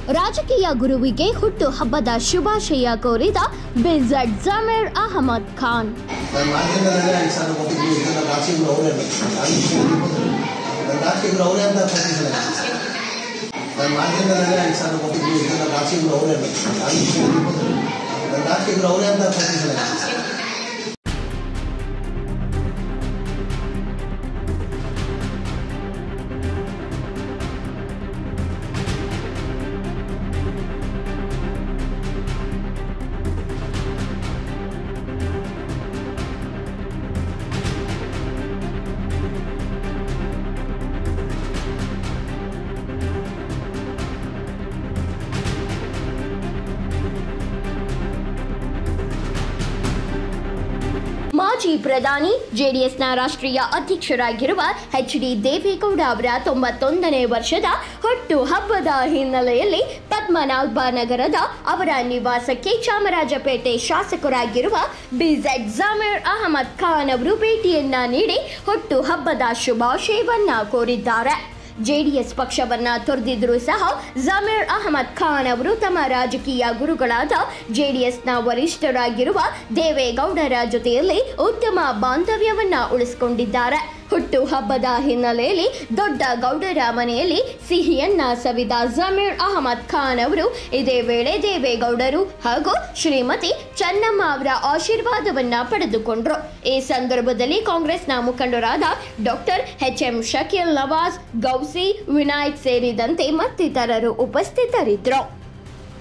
ರಾಜಕೀಯ ಗುರುವಿಗೆ ಹುಟ್ಟು ಹಬ್ಬದ ಶುಭಾಶಯ ಕೋರಿದ ಬಿಜೆಡ್ ಜಮೀರ್ ಅಹಮದ್ ಖಾನ್ ನನ್ನ ಮಾಧ್ಯಮದಲ್ಲೇ ಐದು ಸಾವಿರ ಕೊಟ್ಟಿದ್ದು ಇದು ನನ್ನ ರಾಜಕೀಯ ಅವರೇ ನನ್ನ ರಾಜಕೀಯ ಅವರೇ ಅಂತ ಪ್ರಶ್ನಿಸಿದೆ ನನ್ನ ಮಾಧ್ಯಮದಲ್ಲೇ ಐದು ಸಾವಿರ ಕೊಟ್ಟಿದ್ದು ಇದು ನನ್ನ ರಾಜಕೀಯ ಅವರೇ ನನ್ನ ರಾಜಕೀಯ ಅವರೇ ಅಂತ ಪ್ರಶ್ನಿಸಿದೆ ಮಾಜಿ ಪ್ರಧಾನಿ ಜೆಡಿಎಸ್ನ ರಾಷ್ಟ್ರೀಯ ಅಧ್ಯಕ್ಷರಾಗಿರುವ ಎಚ್ ಡಿ ದೇವೇಗೌಡ ಅವರ ತೊಂಬತ್ತೊಂದನೇ ವರ್ಷದ ಹುಟ್ಟು ಹಬ್ಬದ ಹಿನ್ನೆಲೆಯಲ್ಲಿ ಪದ್ಮನಾಭ ನಗರದ ಅವರ ನಿವಾಸಕ್ಕೆ ಚಾಮರಾಜಪೇಟೆ ಶಾಸಕರಾಗಿರುವ ಬಿಜೆಡ್ ಜಮೀರ್ ಅಹಮದ್ ಖಾನ್ ಅವರು ಭೇಟಿಯನ್ನ ನೀಡಿ ಹುಟ್ಟು ಹಬ್ಬದ ಶುಭಾಶಯವನ್ನ ಕೋರಿದ್ದಾರೆ ಜೆಡಿಎಸ್ ಪಕ್ಷವನ್ನ ತೊರೆದಿದ್ರೂ ಸಹ ಜಮೀರ್ ಅಹಮದ್ ಖಾನ್ ಅವರು ತಮ್ಮ ರಾಜಕೀಯ ಗುರುಗಳಾದ ಜೆಡಿಎಸ್ನ ವರಿಷ್ಠರಾಗಿರುವ ದೇವೇಗೌಡರ ಜೊತೆಯಲ್ಲಿ ಉತ್ತಮ ಬಾಂಧವ್ಯವನ್ನ ಉಳಿಸಿಕೊಂಡಿದ್ದಾರೆ ಹುಟ್ಟು ಹಬ್ಬದ ಹಿನ್ನೆಲೆಯಲ್ಲಿ ದೊಡ್ಡ ಗೌಡರ ಮನೆಯಲ್ಲಿ ಸಿಹಿಯನ್ನ ಸವಿದ ಜಮೀರ್ ಅಹಮದ್ ಖಾನ್ ಅವರು ಇದೇ ವೇಳೆ ದೇವೇಗೌಡರು ಹಾಗೂ ಶ್ರೀಮತಿ ಚೆನ್ನಮ್ಮ ಅವರ ಆಶೀರ್ವಾದವನ್ನ ಪಡೆದುಕೊಂಡ್ರು ಈ ಸಂದರ್ಭದಲ್ಲಿ ಕಾಂಗ್ರೆಸ್ನ ಮುಖಂಡರಾದ doctor H M Shakeel Nawaz Ghousi Vinayak ಸೇರಿದಂತೆ ಮತ್ತಿತರರು ಉಪಸ್ಥಿತರಿದ್ದರು